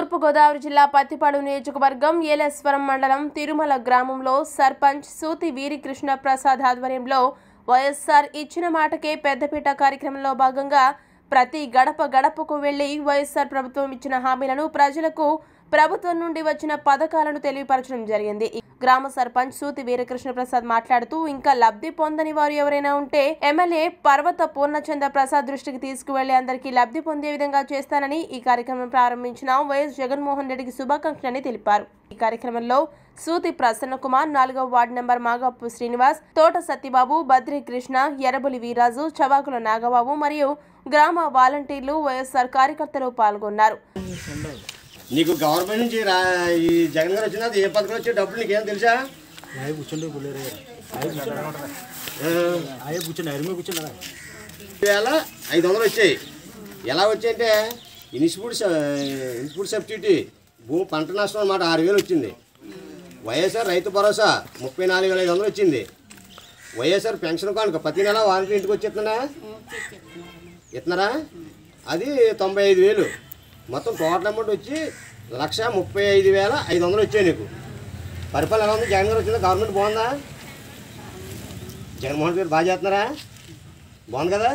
తూర్పుగోదావరి జిల్లా పత్తిపాడు నియోజకవర్గం ఏలేశ్వరం మండలం తిరుమల గ్రామంలో సర్పంచ్ సూతి వీరికృష్ణ ప్రసాద్ ఆధ్వర్యంలో వైఎస్ఆర్ ఇచ్చిన మాటకే పెద్దపీట కార్యక్రమంలో భాగంగా ప్రతి గడప గడపకు వెళ్లి వైఎస్ఆర్ ప్రభుత్వం ఇచ్చిన హామీలను ప్రజలకు ప్రభుత్వం నుండి వచ్చిన పథకాలను తెలియపరచడం జరిగింది ఈ గ్రామ సర్పంచ్ సూతి వీరకృష్ణ ప్రసాద్ మాట్లాడుతూ ఇంకా లబ్ధి పొందని వారు ఎవరైనా ఉంటే ఎమ్మెల్యే పర్వత పూర్ణచంద్ర ప్రసాద్ దృష్టికి తీసుకువెళ్లి అందరికీ లబ్ధి పొందే విధంగా చేస్తానని ఈ కార్యక్రమం ప్రారంభించిన వైఎస్ జగన్మోహన్ రెడ్డికి శుభాకాంక్షలని తెలిపారు ఈ కార్యక్రమంలో సూతి ప్రసన్న కుమార్ నాలుగవ వార్డు నెంబర్ మాగప్పు శ్రీనివాస్ తోట సత్యబాబు బద్రి కృష్ణ ఎర్రబులి వీరాజు చవాకుల నాగబాబు మరియు గ్రామ వాలంటీర్లు వైఎస్ఆర్ కార్యకర్తలు పాల్గొన్నారు నీకు గవర్నమెంట్ నుంచి రా ఈ జగన్ గారు వచ్చినా ఏ పథకం వచ్చే డబ్బులు నీకేం తెలుసా ఆయన కూర్చుంటే గుళ్ళేరు ఆ, ఆయన కూర్చుని ఆయన మీద కూర్చున్నారా వేల ఐదు వందలు వచ్చాయి ఎలా వచ్చాయంటే ఇన్స్టిట్యూట్ స- ఇన్స్టిట్యూట్ సబ్సిడీ భూ పంట నష్టం అన్నమాట ఆరు వేలు వచ్చింది వైఎస్ఆర్ రైతు భరోసా ముప్పై నాలుగు వేల ఐదు వందలు వచ్చింది వైఎస్ఆర్ పెన్షన్ కానుక ప్రతి నెల వారికి ఇంటికి వచ్చి ఇస్తున్నా ఇస్తున్నారా అది తొంభై ఐదు వేలు మొత్తం టోటల్ అమౌంట్ వచ్చి లక్ష ముప్పై ఐదు వేల ఐదు వందలు వచ్చాయి నీకు పరిపాలన ఎలా ఉంది జగన్ గారు వచ్చిందా గవర్నమెంట్ బాగుందా జగన్మోహన్ గారు బాగా చేస్తున్నారా బాగుంది కదా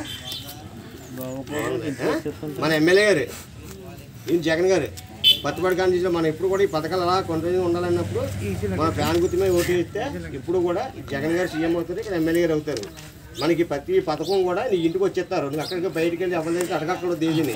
ఆ? మన ఎమ్మెల్యే గారు ఈయన జగన్ గారు పత్తిపాటి కానీ మనం ఎప్పుడు కూడా ఈ పథకాలు అలా కంటిన్యూ ఉండాలన్నప్పుడు మన ఫ్యాన్ గుర్తు మీద ఓటు ఇస్తే ఇప్పుడు కూడా ఈ జగన్ గారు సీఎం అవుతారు ఇక్కడ ఎమ్మెల్యే గారు అవుతారు మనకి ప్రతి పథకం కూడా నీ ఇంటికి వచ్చేస్తారు నువ్వు అక్కడికి బయటికి వెళ్ళి ఎవరి అడగక్కడ దేశని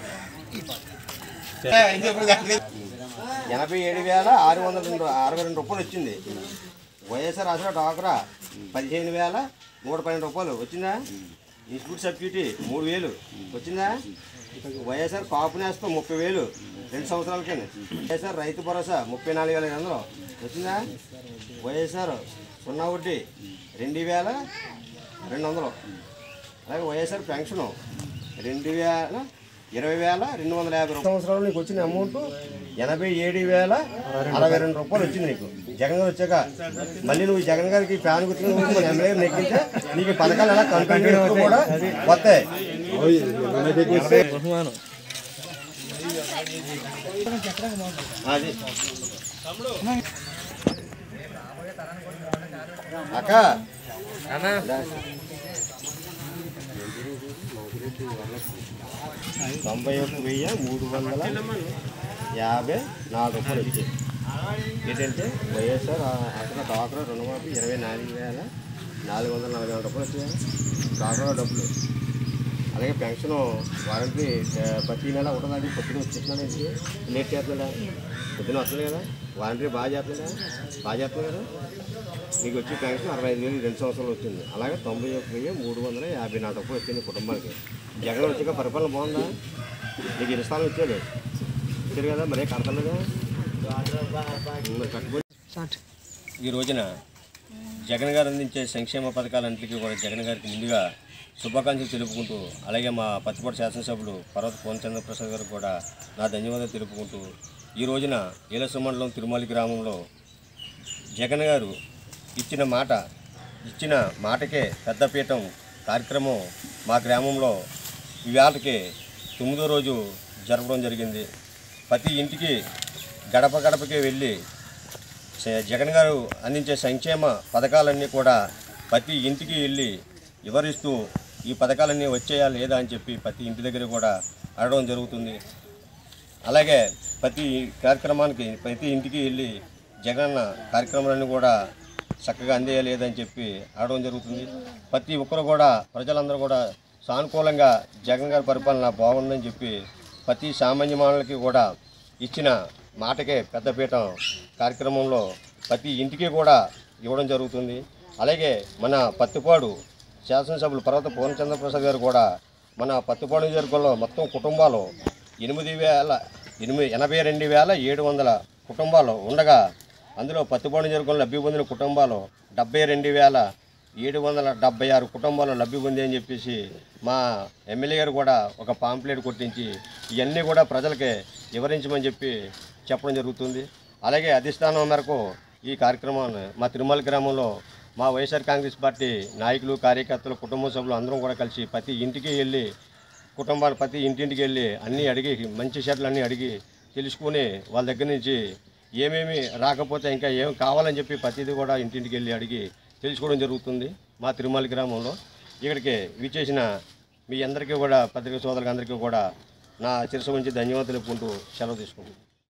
ఎనభై ఏడు వేల ఆరు వందల రెండు అరవై రెండు రూపాయలు వచ్చింది వైఎస్ఆర్ ఆసరా డాక్రా పదిహేను వేల నూట పన్నెండు రూపాయలు వచ్చిందా ఇన్స్టిట్యూట్ సబ్సిడీ మూడు వేలు వచ్చిందా వైఎస్ఆర్ కాపు నేస్తం ముప్పై వేలు రెండు సంవత్సరాల కింద వైఎస్ఆర్ రైతు భరోసా ముప్పై నాలుగు వేల ఐదు వందలు వచ్చిందా వైఎస్ఆర్ సున్నా వడ్డీ రెండు వేల రెండు వందలు అలాగే వైఎస్ఆర్ పెన్షను రెండు వేల ఇరవై వేల రెండు వందల యాభై రూపాయలు సంవత్సరాలు నీకు వచ్చిన అమౌంట్ ఎనభై ఏడు వేల అరవై రెండు రూపాయలు వచ్చింది నీకు జగన్ గారు వచ్చాక మళ్ళీ నువ్వు జగన్ గారికి ఫ్యాన్ గుర్తు మన ఎమ్మెల్యే నెగ్గితే నీకు ఈ పథకాలు ఎలా కంటిన్యూ కూడా వస్తాయి అది అక్క తొంభై ఒక్క వెయ్యి మూడు వందల యాభై నాలుగు రూపాయలు వచ్చాయి ఏంటంటే వైఎస్ఆర్ అక్కడ డాక్టర్ రుణమాఫీ ఇరవై నాలుగు వేల నాలుగు వందల నలభై నాలుగు రూపాయలు వచ్చాయి డాక్టర్ డబ్బులు అలాగే పెన్షన్ వారంటీ ఆ, ప్రతి నెల ఉంటుందండి పొద్దున వచ్చేస్తున్నాను ఏంటి లేట్ చేస్తున్నాడా పొద్దున వస్తుంది కదా వారంటీ బాగా చేస్తున్నాడా బాగా చేస్తుంది కదా మీకు వచ్చి పెన్షన్ అరవై ఐదు వేలు రెండు సంవత్సరాలు వచ్చింది అలాగే తొంభై ఒక్క వెయ్యి మూడు వందల యాభై నాలుగు రూపాయలు వచ్చింది కుటుంబానికి జగన్ వచ్చాక పరిపాలన బాగుందా నీకు ఎన్ని స్థానాలు వచ్చాడు వచ్చారు కదా మరే కడతలేదా మరి కట్టుబడి ఈ రోజున జగన్ గారు అందించే సంక్షేమ పథకాలన్నింటికీ కూడా జగన్ గారికి ముందుగా శుభాకాంక్షలు తెలుపుకుంటూ అలాగే మా పత్తిపాటి శాసనసభ్యులు పర్వత పూర్ణచంద్ర ప్రసాద్ గారికి కూడా నా ధన్యవాదాలు తెలుపుకుంటూ ఈ రోజున ఏలస మండలం తిరుమల గ్రామంలో జగన్ గారు ఇచ్చిన మాట ఇచ్చిన మాటకే పెద్దపీఠం కార్యక్రమం మా గ్రామంలో ఇవాళకి తొమ్మిదో రోజు జరపడం జరిగింది ప్రతి ఇంటికి గడప గడపకి వెళ్ళి చే- జగన్ గారు అందించే సంక్షేమ పథకాలన్నీ కూడా ప్రతి ఇంటికి వెళ్ళి వివరిస్తూ ఈ పథకాలన్నీ వచ్చేయా లేదా అని చెప్పి ప్రతి ఇంటి దగ్గర కూడా అడగడం జరుగుతుంది అలాగే ప్రతి కార్యక్రమానికి ప్రతి ఇంటికి వెళ్ళి జగనన్న కార్యక్రమాలన్నీ కూడా చక్కగా అందేయలేదని చెప్పి ఆడడం జరుగుతుంది ప్రతి ఒక్కరు కూడా ప్రజలందరూ కూడా సానుకూలంగా జగన్ గారి పరిపాలన బాగుందని చెప్పి ప్రతి సామాన్య మానవులకి కూడా ఇచ్చిన మాటకే పెద్దపీఠం కార్యక్రమంలో ప్రతి ఇంటికి కూడా ఇవ్వడం జరుగుతుంది అలాగే మన పత్తిపాడు శాసనసభ్యులు పర్వత పూర్ణచంద్ర ప్రసాద్ గారు కూడా మన పత్తిపాడు నియోజకవర్గంలో మొత్తం కుటుంబాలు ఎనిమిది వేల ఎనిమిది ఎనభై రెండు వేల ఏడు వందల కుటుంబాలు ఉండగా అందులో పత్తిపాడు నియోజకవర్గంలో లబ్ధి పొందిన కుటుంబాలు డెబ్బై రెండు వేల ఏడు వందల డెబ్బై ఆరు కుటుంబాలు లబ్ధి పొంది అని చెప్పేసి మా ఎమ్మెల్యే గారు కూడా ఒక పాంప్లెట్ కొట్టించి ఇవన్నీ కూడా ప్రజలకి వివరించమని చెప్పి చెప్పడం జరుగుతుంది అలాగే అధిష్టానం మేరకు ఈ కార్యక్రమాన్ని మా తిరుమల గ్రామంలో మా వైఎస్ఆర్ కాంగ్రెస్ పార్టీ నాయకులు కార్యకర్తలు కుటుంబ సభ్యులు అందరం కూడా కలిసి ప్రతి ఇంటికి వెళ్ళి కుటుంబాలు ప్రతి ఇంటింటికి వెళ్ళి అన్నీ అడిగి మంచి షర్ట్లు అన్నీ అడిగి తెలుసుకుని వాళ్ళ దగ్గర నుంచి ఏమేమి రాకపోతే ఇంకా ఏం కావాలని చెప్పి ప్రతిదీ కూడా ఇంటింటికి వెళ్ళి అడిగి తెలుసుకోవడం జరుగుతుంది మా తిరుమల గ్రామంలో ఇక్కడికి విచ్చేసిన మీ అందరికీ కూడా పత్రికా సోదరులందరికీ కూడా నా శిరసు నుంచి ధన్యవాదాలు చెప్పుకుంటూ సెలవు తీసుకుంటున్నాను